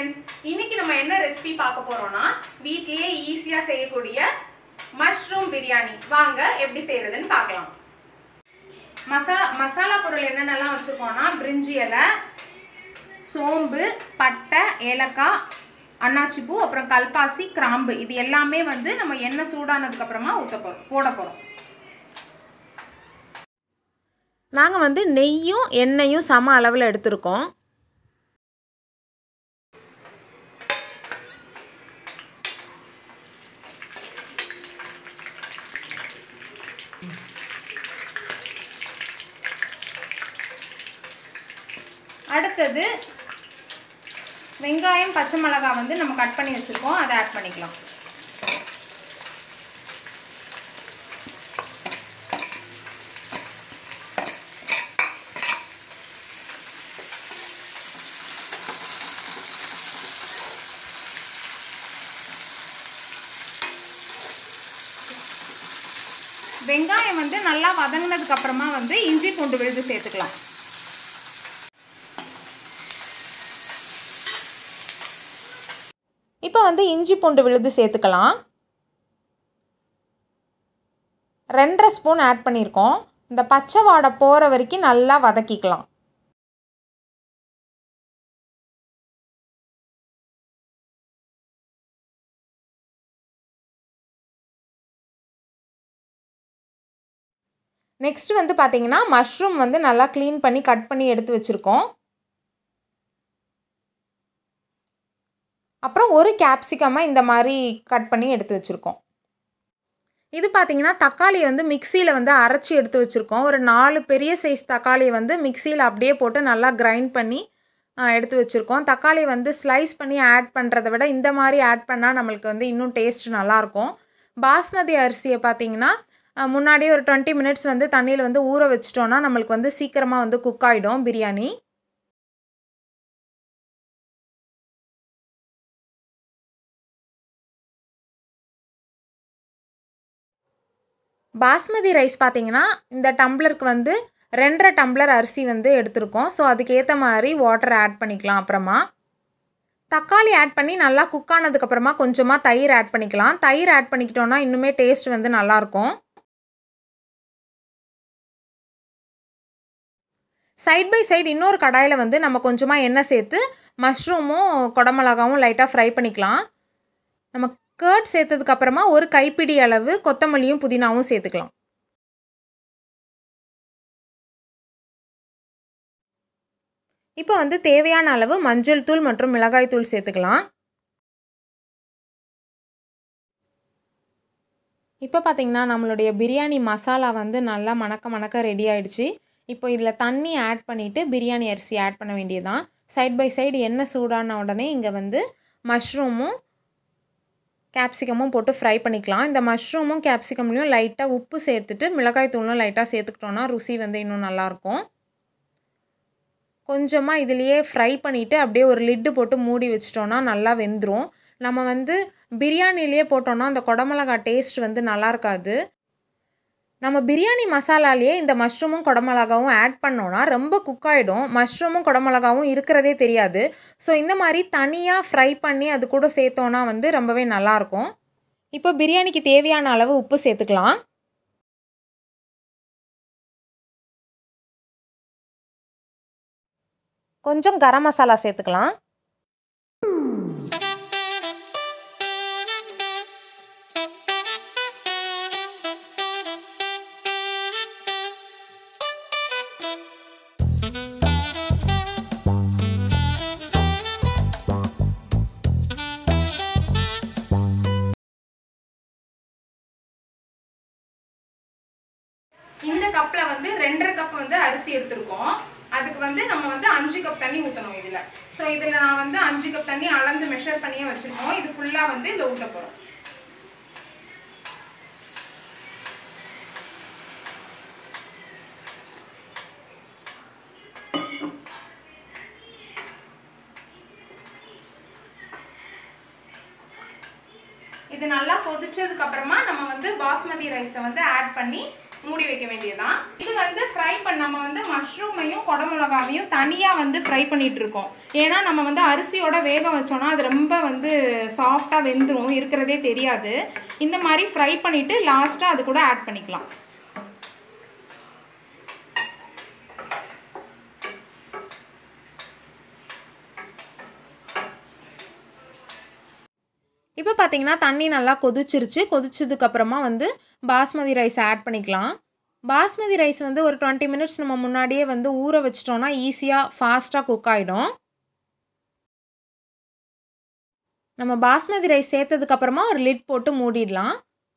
friends இன்னைக்கு நம்ம என்ன ரெசிபி பார்க்க போறோம்னா வீட்லயே ஈஸியா செய்யக்கூடிய மஷ்ரூம் பிரியாணி வாங்க எப்படி செய்யறதுன்னு பார்க்கலாம் மசாலா மசாலா பொருள் என்னென்னலாம் வச்சுருக்கோம்னா பிரிஞ்சி இலை சோம்பு பட்டை ஏலக்காய் அன்னாச்சி பூ அப்புறம் கல்பாசி கிராம்பு இது எல்லாமே வந்து நம்ம எண்ணெய் சூடானதுக்கு அப்புறமா ஊற்ற போகிறோம் போட போகிறோம் நாங்கள் வந்து நெய்யும் எண்ணெயும் சம அளவில் எடுத்திருக்கோம் அடுத்தது வெங்காயம் பச்சை மிளகாய் வந்து நம்ம கட் பண்ணி வச்சுருக்கோம் அதை ஆட் பண்ணிக்கலாம் வெங்காயம் வந்து நல்லா வதங்கினதுக்கு அப்புறமா வந்து இஞ்சி பூண்டு விழுது சேர்த்துக்கலாம் இப்போ வந்து இஞ்சி பூண்டு விழுது சேர்த்துக்கலாம் ரெண்டரை ஸ்பூன் ஆட் பண்ணியிருக்கோம் இந்த பச்சை வாடை போகிற வரைக்கும் நல்லா வதக்கிக்கலாம் நெக்ஸ்ட் வந்து பார்த்தீங்கன்னா மஷ்ரூம் வந்து நல்லா க்ளீன் பண்ணி கட் பண்ணி எடுத்து வச்சுருக்கோம் அப்புறம் ஒரு கேப்சிகமாக இந்த மாதிரி கட் பண்ணி எடுத்து வச்சுருக்கோம் இது பார்த்தீங்கன்னா தக்காளி வந்து மிக்சியில் வந்து அரைச்சி எடுத்து வச்சுருக்கோம் ஒரு நாலு பெரிய சைஸ் தக்காளியை வந்து மிக்சியில் அப்படியே போட்டு நல்லா கிரைண்ட் பண்ணி எடுத்து வச்சுருக்கோம் தக்காளி வந்து ஸ்லைஸ் பண்ணி ஆட் பண்ணுறத விட இந்த மாதிரி ஆட் பண்ணால் நம்மளுக்கு வந்து இன்னும் டேஸ்ட் நல்லாயிருக்கும் பாஸ்மதி அரிசியை பார்த்தீங்கன்னா முன்னாடியே ஒரு டுவெண்ட்டி மினிட்ஸ் வந்து தண்ணியில் வந்து ஊற வச்சிட்டோன்னா நம்மளுக்கு வந்து சீக்கிரமாக வந்து குக் ஆகிடும் பிரியாணி பாஸ்மதி ரைஸ் பார்த்தீங்கன்னா இந்த டம்ளருக்கு வந்து ரெண்டரை டம்ளர் அரிசி வந்து எடுத்திருக்கோம் ஸோ அதுக்கேற்ற மாதிரி வாட்டர் ஆட் பண்ணிக்கலாம் அப்புறமா தக்காளி ஆட் பண்ணி நல்லா குக் ஆனதுக்கப்புறமா கொஞ்சமாக தயிர் ஆட் பண்ணிக்கலாம் தயிர் ஆட் பண்ணிக்கிட்டோன்னா இன்னுமே டேஸ்ட் வந்து நல்லாயிருக்கும் சைட் பை சைடு இன்னொரு கடாயில் வந்து நம்ம கொஞ்சமாக எண்ணெய் சேர்த்து மஷ்ரூமும் குடமிளகாவும் லைட்டாக ஃப்ரை பண்ணிக்கலாம் நம்ம கேர்ட் சேர்த்ததுக்கப்புறமா ஒரு கைப்பிடி அளவு கொத்தமல்லியும் புதினாவும் சேர்த்துக்கலாம் இப்போ வந்து தேவையான அளவு மஞ்சள் தூள் மற்றும் மிளகாய் தூள் சேர்த்துக்கலாம் இப்போ பார்த்திங்கன்னா நம்மளுடைய பிரியாணி மசாலா வந்து நல்லா மணக்க மணக்க ரெடி ஆயிடுச்சு இப்போ இதில் தண்ணி ஆட் பண்ணிவிட்டு பிரியாணி அரிசி ஆட் பண்ண வேண்டியதான் சைட் பை சைடு எண்ணெய் சூடான உடனே இங்கே வந்து மஷ்ரூமும் கேப்சிகமும் போட்டு ஃப்ரை பண்ணிக்கலாம் இந்த மஷ்ரூமும் கேப்சிகம்லேயும் லைட்டாக உப்பு சேர்த்துட்டு மிளகாய் தூளும் லைட்டாக சேர்த்துக்கிட்டோன்னா ருசி வந்து இன்னும் நல்லாயிருக்கும் கொஞ்சமாக இதுலேயே ஃப்ரை பண்ணிவிட்டு அப்படியே ஒரு லிட்டு போட்டு மூடி வச்சிட்டோன்னா நல்லா வெந்துடும் நம்ம வந்து பிரியாணிலேயே போட்டோன்னா அந்த குடமிளகா டேஸ்ட் வந்து நல்லா இருக்காது நம்ம பிரியாணி மசாலாலேயே இந்த மஷ்ரூமும் குடமிளகாவும் ஆட் பண்ணோன்னா ரொம்ப குக் ஆகிடும் மஷ்ரூமும் குடமிளகாவும் இருக்கிறதே தெரியாது ஸோ இந்த மாதிரி தனியாக ஃப்ரை பண்ணி அது கூட சேர்த்தோன்னா வந்து ரொம்பவே நல்லாயிருக்கும் இப்போ பிரியாணிக்கு தேவையான அளவு உப்பு சேர்த்துக்கலாம் கொஞ்சம் கரம் மசாலா சேர்த்துக்கலாம் இந்த கப்பில் வந்து ரெண்டரை கப் வந்து அரிசி எடுத்திருக்கோம் அதுக்கு வந்து நம்ம வந்து அஞ்சு கப் தண்ணி ஊற்றணும் இதில் ஸோ இதில் நான் வந்து அஞ்சு கப் தண்ணி அளந்து மெஷர் பண்ணியே வச்சுருக்கோம் இது ஃபுல்லாக வந்து இதில் ஊற்ற போகிறோம் இது நல்லா கொதிச்சதுக்கு அப்புறமா நம்ம வந்து பாஸ்மதி ரைஸை வந்து ஆட் பண்ணி மூடி வைக்க வேண்டியதுதான் இது வந்து ஃப்ரை பண்ண நம்ம வந்து மஷ்ரூமையும் குடமிளகாவையும் தனியாக வந்து ஃப்ரை பண்ணிட்டு இருக்கோம் ஏன்னா நம்ம வந்து அரிசியோட வேக வச்சோம்னா அது ரொம்ப வந்து சாஃப்டாக வெந்துடும் இருக்கிறதே தெரியாது இந்த மாதிரி ஃப்ரை பண்ணிவிட்டு லாஸ்ட்டாக அது கூட ஆட் பண்ணிக்கலாம் இப்போ பார்த்தீங்கன்னா தண்ணி நல்லா கொதிச்சிருச்சு கொதிச்சதுக்கப்புறமா வந்து பாஸ்மதி ரைஸ் ஆட் பண்ணிக்கலாம் பாஸ்மதி ரைஸ் வந்து ஒரு டுவெண்ட்டி மினிட்ஸ் நம்ம முன்னாடியே வந்து ஊற வச்சிட்டோம்னா ஈஸியாக ஃபாஸ்ட்டாக குக் ஆகிடும் நம்ம பாஸ்மதி ரைஸ் சேர்த்ததுக்கப்புறமா ஒரு லிட் போட்டு மூடிடலாம்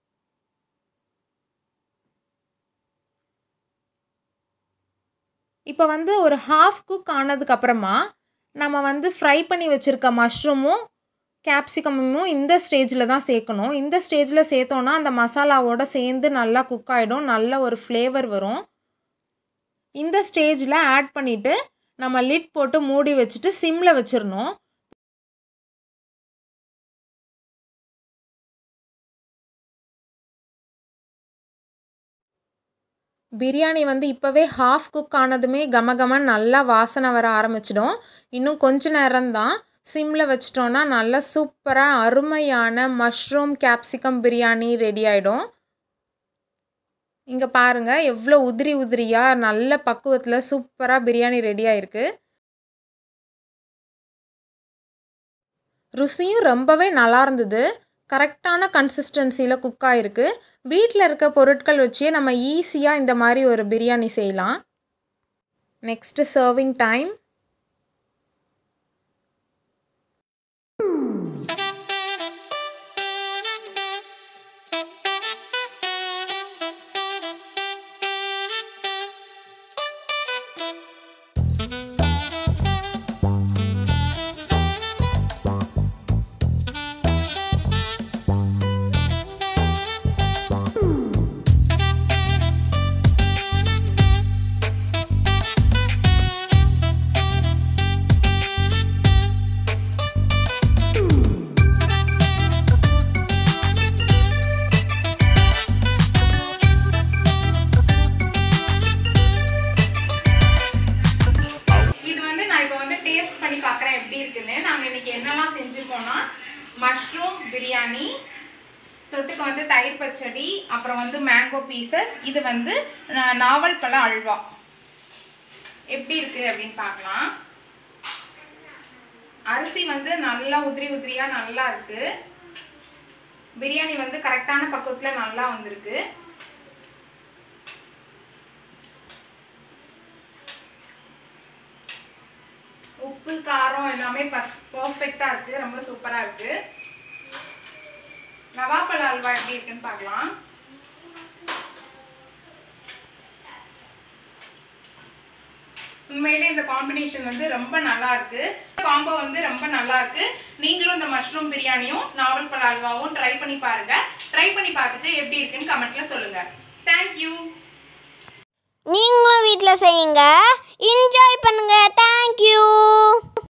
இப்போ வந்து ஒரு ஹாஃப் குக் ஆனதுக்கப்புறமா நம்ம வந்து ஃப்ரை பண்ணி வச்சுருக்க மஷ்ரூமும் கேப்சிகமும் இந்த ஸ்டேஜில் தான் சேர்க்கணும் இந்த ஸ்டேஜில் சேர்த்தோன்னா அந்த மசாலாவோட சேர்ந்து நல்லா குக் ஆகிடும் நல்ல ஒரு ஃப்ளேவர் வரும் இந்த ஸ்டேஜில் ஆட் பண்ணிவிட்டு நம்ம லிட் போட்டு மூடி வச்சுட்டு சிம்மில் வச்சிடணும் பிரியாணி வந்து இப்போவே ஹாஃப் குக் ஆனதுமே கமகமன்னு நல்லா வாசனை வர ஆரம்பிச்சிடும் இன்னும் கொஞ்ச நேரம்தான் சிம்மில் வச்சிட்டோன்னா நல்லா சூப்பராக அருமையான மஷ்ரூம் கேப்சிகம் பிரியாணி ரெடி ஆகிடும் இங்கே பாருங்கள் எவ்வளோ உதிரி உதிரியாக நல்ல பக்குவத்தில் சூப்பராக பிரியாணி ரெடி ஆயிருக்கு ருசியும் ரொம்பவே நல்லா இருந்தது கரெக்டான கன்சிஸ்டன்சியில் குக் ஆகிருக்கு வீட்டில் இருக்க பொருட்கள் வச்சே நம்ம ஈஸியாக இந்த மாதிரி ஒரு பிரியாணி செய்யலாம் நெக்ஸ்ட்டு சர்விங் டைம் இது வந்து நான் இப்போ வந்து டேஸ்ட் பண்ணி பார்க்குறேன் எப்படி இருக்குன்னு நாங்கள் இன்னைக்கு என்னெல்லாம் செஞ்சுருக்கோம்னா மஷ்ரூம் பிரியாணி தொட்டுக்கு வந்து தயிர் பச்சடி அப்புறம் வந்து மேங்கோ பீசஸ் இது வந்து நா- நாவல் பழ அல்வா எப்படி இருக்கு அப்படின்னு பார்க்கலாம் அரிசி வந்து நல்லா உதிரி உதிரியா நல்லா இருக்கு பிரியாணி வந்து கரெக்டான பக்குவத்தில் நல்லா வந்திருக்கு உப்பு காரம் எல்லாமே பர்ஃபெக்டாக இருக்குது ரொம்ப சூப்பராக இருக்குது நவாப்பழ அல்வா எப்படி இருக்குன்னு பார்க்கலாம் உண்மையிலே இந்த காம்பினேஷன் வந்து ரொம்ப நல்லா இருக்கு காம்போ வந்து ரொம்ப நல்லா இருக்கு நீங்களும் இந்த மஷ்ரூம் பிரியாணியும் நாவல் பழ அல்வாவும் ட்ரை பண்ணி பாருங்க ட்ரை பண்ணி பார்த்துட்டு எப்படி இருக்குன்னு கமெண்ட்ல சொல்லுங்க தேங்க்யூ நீங்களும் வீட்டில் செய்யுங்க என்ஜாய் பண்ணுங்க தேங்க்யூ